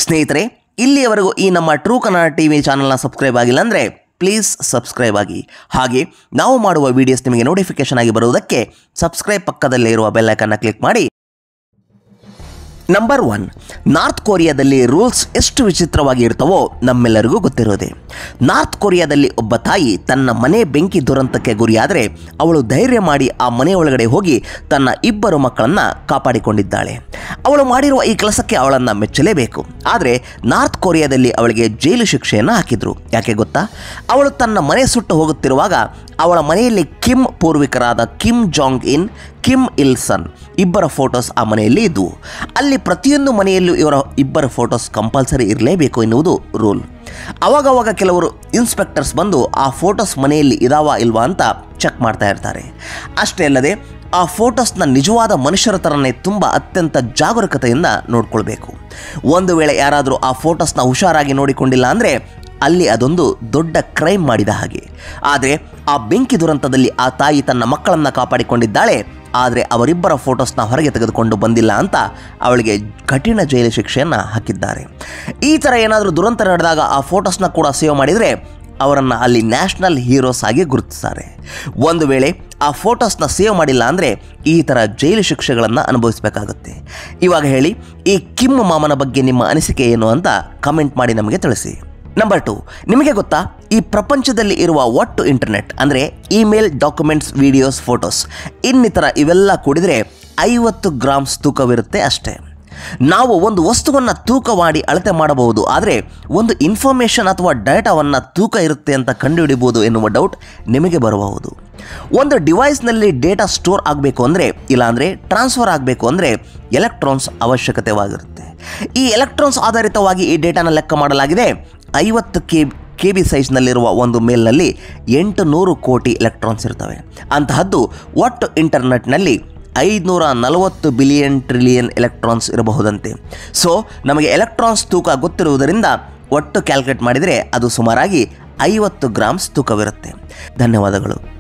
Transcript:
ಸ್ನೇಹಿತರೆ ಇಲ್ಲಿಯವರೆಗೂ ಈ ನಮ್ಮ ಟ್ರೂ ಕನ್ನಡ ಟಿ ವಿ ಚಾನಲ್ನ ಸಬ್ಸ್ಕ್ರೈಬ್ ಆಗಿಲ್ಲ ಅಂದರೆ ಪ್ಲೀಸ್ ಸಬ್ಸ್ಕ್ರೈಬ್ ಆಗಿ ಹಾಗೆ ನಾವು ಮಾಡುವ ವೀಡಿಯೋಸ್ ನಿಮಗೆ ನೋಟಿಫಿಕೇಶನ್ ಆಗಿ ಬರುವುದಕ್ಕೆ ಸಬ್ಸ್ಕ್ರೈಬ್ ಪಕ್ಕದಲ್ಲೇ ಇರುವ ಬೆಲ್ಲೈಕನ್ನ ಕ್ಲಿಕ್ ಮಾಡಿ ನಂಬರ್ ಒನ್ ನಾರ್ತ್ ಕೊರಿಯಾದಲ್ಲಿ ರೂಲ್ಸ್ ಎಷ್ಟು ವಿಚಿತ್ರವಾಗಿ ಇರ್ತವೋ ನಮ್ಮೆಲ್ಲರಿಗೂ ಗೊತ್ತಿರೋದೆ ನಾರ್ತ್ ಕೊರಿಯಾದಲ್ಲಿ ಒಬ್ಬ ತಾಯಿ ತನ್ನ ಮನೆ ಬೆಂಕಿ ದುರಂತಕ್ಕೆ ಗುರಿಯಾದರೆ ಅವಳು ಧೈರ್ಯ ಮಾಡಿ ಆ ಮನೆ ಒಳಗಡೆ ಹೋಗಿ ತನ್ನ ಇಬ್ಬರು ಮಕ್ಕಳನ್ನು ಕಾಪಾಡಿಕೊಂಡಿದ್ದಾಳೆ ಅವಳು ಮಾಡಿರುವ ಈ ಕೆಲಸಕ್ಕೆ ಅವಳನ್ನು ಮೆಚ್ಚಲೇಬೇಕು ಆದರೆ ನಾರ್ತ್ ಕೊರಿಯಾದಲ್ಲಿ ಅವಳಿಗೆ ಜೈಲು ಶಿಕ್ಷೆಯನ್ನು ಹಾಕಿದ್ರು ಯಾಕೆ ಗೊತ್ತಾ ಅವಳು ತನ್ನ ಮನೆ ಸುಟ್ಟು ಹೋಗುತ್ತಿರುವಾಗ ಅವಳ ಮನೆಯಲ್ಲಿ ಕಿಮ್ ಪೂರ್ವಿಕರಾದ Kim Jong Il Kim Il Sung ಇಬ್ಬರ ಫೋಟೋಸ್ ಆ ಮನೆಯಲ್ಲಿ ಇದ್ದವು ಅಲ್ಲಿ ಪ್ರತಿಯೊಂದು ಮನೆಯಲ್ಲೂ ಇವರ ಇಬ್ಬರ ಫೋಟೋಸ್ ಕಂಪಲ್ಸರಿ ಇರಲೇಬೇಕು ಎನ್ನುವುದು ರೂಲ್ ಅವಾಗವಾಗ ಕೆಲವರು ಇನ್ಸ್ಪೆಕ್ಟರ್ಸ್ ಬಂದು ಆ ಫೋಟೋಸ್ ಮನೆಯಲ್ಲಿ ಇದಾವಾ ಇಲ್ವಾ ಅಂತ ಚೆಕ್ ಮಾಡ್ತಾ ಇರ್ತಾರೆ ಅಷ್ಟೇ ಅಲ್ಲದೆ ಆ ಫೋಟೋಸ್ನ ನಿಜವಾದ ಮನುಷ್ಯರ ಥರನೇ ತುಂಬ ಅತ್ಯಂತ ಜಾಗರೂಕತೆಯಿಂದ ನೋಡ್ಕೊಳ್ಬೇಕು ಒಂದು ವೇಳೆ ಯಾರಾದರೂ ಆ ಫೋಟೋಸ್ನ ಹುಷಾರಾಗಿ ನೋಡಿಕೊಂಡಿಲ್ಲ ಅಂದರೆ ಅಲ್ಲಿ ಅದೊಂದು ದೊಡ್ಡ ಕ್ರೈಮ್ ಮಾಡಿದ ಹಾಗೆ ಆದರೆ ಆ ಬೆಂಕಿ ದುರಂತದಲ್ಲಿ ಆ ತಾಯಿ ತನ್ನ ಮಕ್ಕಳನ್ನು ಕಾಪಾಡಿಕೊಂಡಿದ್ದಾಳೆ ಆದರೆ ಅವರಿಬ್ಬರ ಫೋಟೋಸ್ನ ಹೊರಗೆ ತೆಗೆದುಕೊಂಡು ಬಂದಿಲ್ಲ ಅಂತ ಅವಳಿಗೆ ಕಠಿಣ ಜೈಲು ಶಿಕ್ಷೆಯನ್ನು ಹಾಕಿದ್ದಾರೆ ಈ ಥರ ಏನಾದರೂ ದುರಂತ ನಡೆದಾಗ ಆ ಫೋಟೋಸ್ನ ಕೂಡ ಸೇವ್ ಮಾಡಿದರೆ ಅವರನ್ನು ಅಲ್ಲಿ ನ್ಯಾಷನಲ್ ಹೀರೋಸ್ ಆಗಿ ಗುರುತಿಸ್ತಾರೆ ಒಂದು ವೇಳೆ ಆ ಫೋಟೋಸ್ನ ಸೇವ್ ಮಾಡಿಲ್ಲ ಅಂದರೆ ಈ ಥರ ಜೈಲು ಶಿಕ್ಷೆಗಳನ್ನು ಅನುಭವಿಸಬೇಕಾಗುತ್ತೆ ಇವಾಗ ಹೇಳಿ ಈ ಕಿಮ್ ಮಾಮನ ಬಗ್ಗೆ ನಿಮ್ಮ ಅನಿಸಿಕೆ ಏನು ಅಂತ ಕಮೆಂಟ್ ಮಾಡಿ ನಮಗೆ ತಿಳಿಸಿ ನಂಬರ್ ಟು ನಿಮಗೆ ಗೊತ್ತಾ ಈ ಪ್ರಪಂಚದಲ್ಲಿ ಇರುವ ಒಟ್ಟು ಇಂಟರ್ನೆಟ್ ಅಂದರೆ ಇಮೇಲ್ ಡಾಕ್ಯುಮೆಂಟ್ಸ್ ವಿಡಿಯೋಸ್ ಫೋಟೋಸ್ ಇನ್ನಿತರ ಇವೆಲ್ಲ ಕೂಡಿದರೆ ಐವತ್ತು ಗ್ರಾಮ್ಸ್ ತೂಕವಿರುತ್ತೆ ಅಷ್ಟೇ ನಾವು ಒಂದು ವಸ್ತುವನ್ನು ತೂಕ ಮಾಡಿ ಅಳತೆ ಮಾಡಬಹುದು ಆದರೆ ಒಂದು ಇನ್ಫಾರ್ಮೇಷನ್ ಅಥವಾ ಡೇಟಾವನ್ನು ತೂಕ ಇರುತ್ತೆ ಅಂತ ಕಂಡುಹಿಡಿಬೋದು ಎನ್ನುವ ಡೌಟ್ ನಿಮಗೆ ಬರಬಹುದು ಒಂದು ಡಿವೈಸ್ನಲ್ಲಿ ಡೇಟಾ ಸ್ಟೋರ್ ಆಗಬೇಕು ಅಂದರೆ ಇಲ್ಲಾಂದರೆ ಟ್ರಾನ್ಸ್ಫರ್ ಆಗಬೇಕು ಅಂದರೆ ಎಲೆಕ್ಟ್ರಾನ್ಸ್ ಅವಶ್ಯಕತೆವಾಗಿರುತ್ತೆ ಈ ಎಲೆಕ್ಟ್ರಾನ್ಸ್ ಆಧಾರಿತವಾಗಿ ಈ ಡೇಟಾನ ಲೆಕ್ಕ ಮಾಡಲಾಗಿದೆ ಐವತ್ತು ಕೆ ಕೆ ಬಿ ಸೈಜ್ನಲ್ಲಿರುವ ಒಂದು ಮೇಲ್ನಲ್ಲಿ ಎಂಟು ನೂರು ಕೋಟಿ ಎಲೆಕ್ಟ್ರಾನ್ಸ್ ಇರ್ತವೆ ಅಂತಹದ್ದು ಒಟ್ಟು ಇಂಟರ್ನೆಟ್ನಲ್ಲಿ ಐದುನೂರ ನಲವತ್ತು ಬಿಲಿಯನ್ ಟ್ರಿಲಿಯನ್ ಎಲೆಕ್ಟ್ರಾನ್ಸ್ ಇರಬಹುದಂತೆ ಸೊ ನಮಗೆ ಎಲೆಕ್ಟ್ರಾನ್ಸ್ ತೂಕ ಗೊತ್ತಿರುವುದರಿಂದ ಒಟ್ಟು ಕ್ಯಾಲ್ಕುಲೇಟ್ ಮಾಡಿದರೆ ಅದು ಸುಮಾರಾಗಿ ಐವತ್ತು ಗ್ರಾಮ್ಸ್ ತೂಕವಿರುತ್ತೆ ಧನ್ಯವಾದಗಳು